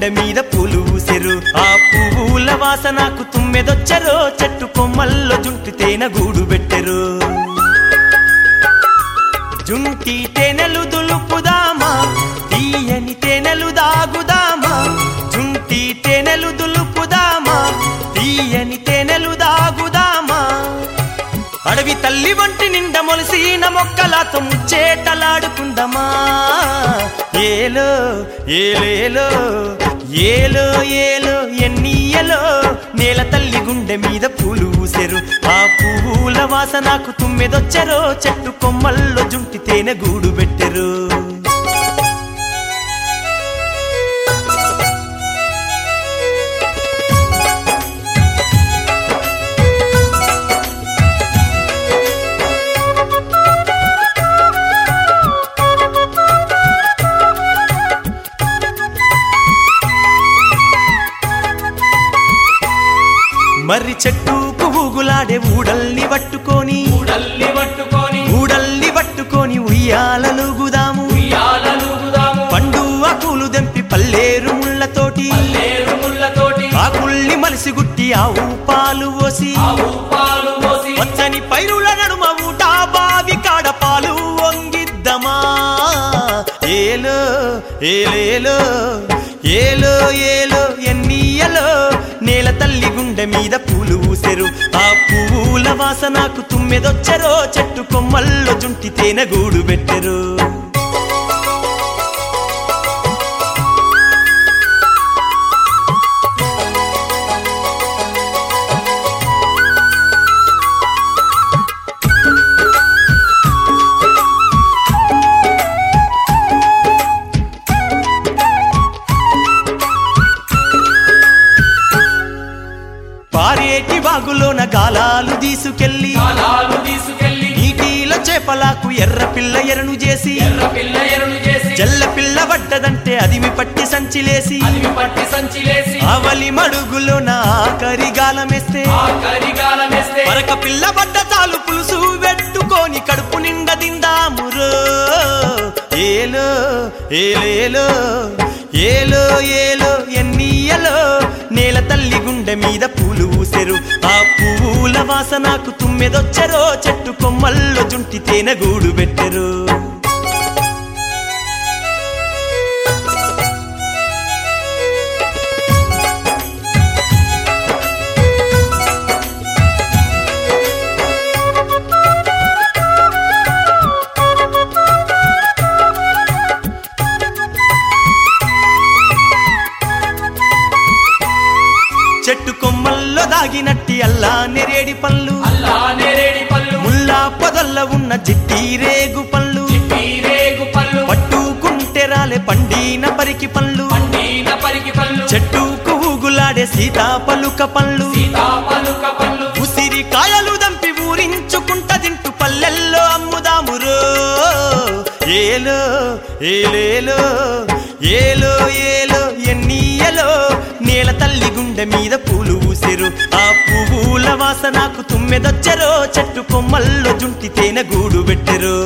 గుండె మీద పూలు ఊసెరు ఆ పువ్వుల వాసనకు తుమ్మెదొచ్చరో చెట్టు కొమ్మల్లో జుంటి తేనె గూడు పెట్టెరు జుంటి తేనెలు దులుపుదామా తీయని తేనెలు దాగుదామా జుంటి తేనెలు దులుపుదామా తీయని తేనెలు దాగుదామా అడవి తల్లి వంటి నిండ మొలిసిన మొక్కలతో ముచ్చేటలాడుకుందమా ఏలో ఏలేలో ఏలో ఏలో ఎన్నియలో నేల తల్లి గుండె మీద పూలు ఊసెరు ఆ పువ్వుల వాసనకు తుమ్మెదొచ్చరో చెట్టు కొమ్మల్లో జుంటి తేనె గూడు పెట్టెరు మర్రి చెట్టుకు ఊగులాడే ఊడల్ని పట్టుకొని ఊడల్ని పట్టుకొని ఊడల్ని పట్టుకొని ఉయ్యాలలుగుదాము ఉయ్యాలలుగుదాము పండు ఆకులు దెంపి పల్లేరు ముళ్ళతోటి లేరు ముళ్ళతోటి ఆకుల్ని మలిసి గుట్టి ఆవు పాలు పోసి ఆవు పాలు పోసి పచ్చని పైరుల నడుమ ఊట బావి కాడ పాలు వంగిద్దమా ఏలో ఏలేలో ఏలో ఏలో ఎన్నియలో నేల తల్లి గుండె మీద పూలు ఊసెరు ఆ పువ్వుల వాసనకు తుమ్మెదొచ్చరో చెట్టు కొమ్మల్లో జుంటి తేనె గూడు పెట్టెరు పారేటి వాగులోన గాలాలు తీసుకెళ్లి కాలాలు తీసుకెళ్లి నీటిలో చేపలకు ఎర్ర పిల్ల ఎరను చేసి ఎర్ర పిల్ల ఎరుడు చేసి జల్ల పిల్ల పడ్డదంటే అదిమి పట్టి సంచిలేసి అదివి పట్టి సంచిలేసి అవలి మడుగులోన ఆఖరి గాలమేస్తే ఆ కరిగాలం వేస్తే మరక పిల్ల పడ్డ తాలు పులుసు పెట్టుకొని కడుపు నిండా తిందామురో ఏలో ఏలేలో ఏలో ఏలో ఎన్నియలో నేల తల్లి గుండె మీద పూలు ఊసెరు ఆ పువ్వుల వాసనకు తుమ్మెదొచ్చరో చెట్టు కొమ్మల్లో జుంటి తేనె గూడు పెట్టెరు చెట్టు కొమ్మల్లో దాగినట్టి అల్లా నెరేడి పళ్ళు అల్లా నేరేడి పళ్ళు ముల్లా పొదల్ల ఉన్న చిట్టి రేగు పళ్ళు పీరేగు పళ్ళు పట్టుకుంటే రాలే పండిన పరికి పళ్ళు పండిన పరికి పళ్ళు చెట్టుకు ఊగులాడే సీతాపలుక పళ్ళు సీతాపలుక పళ్ళు ఉసిరి కాయలు దంపి ఊరించుకుంట తింటూ పల్లెల్లో అమ్ముదామురో ఏలో ఏలేలో ఏలో ఏలో ఎన్నియలో నేల తల్లి గుండె మీద పూలు ఊసెరు ఆ పువ్వుల వాసనకు తుమ్మెదొచ్చరో చెట్టు కొమ్మల్లో జుంటి తేనె గూడు పెట్టెరు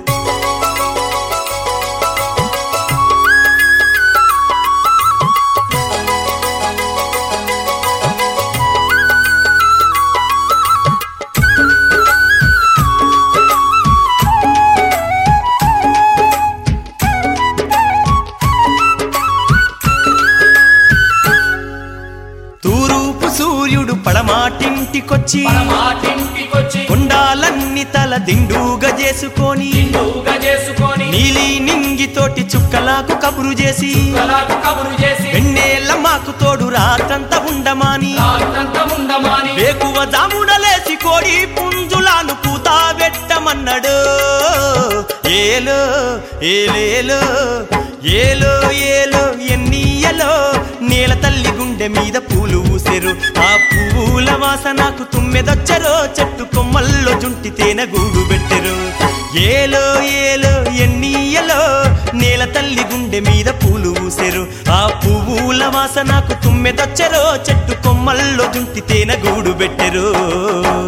తూరూపు సూర్యుడు పడమాటింటికొచ్చి మాటింటికొచ్చి కొండాలన్నీ తల దిండుగా చేసుకొని నిండుగా చేసుకొని నీలి నింగితోటి చుక్కలాకు కబురు చేసి కలాకు కబురు చేసి వెన్నెల మాకు తోడు రాత్రంతా ఉండమాని రాత్రంత ఉండమాని వేకువ జాముడలేసి కోడి పుంజులాను పూత పెట్టమన్నాడు ఏలో ఏలేలో ఏలో ఏలో ఎన్నియలో నేల తల్లి గుండె మీద పూలు ఊసెరు ఆ పువ్వుల వాసనకు తుమ్మెదొచ్చరో చెట్టు కొమ్మల్లో జుంటి తేనె గూడు పెట్టెరు ఏలో ఏలో ఎన్నియలో నేల తల్లి గుండె మీద పూలు ఊసెరు ఆ పువ్వుల వాసనకు తుమ్మెదొచ్చరో చెట్టు కొమ్మల్లో జుంటి తేనె గూడు పెట్టెరు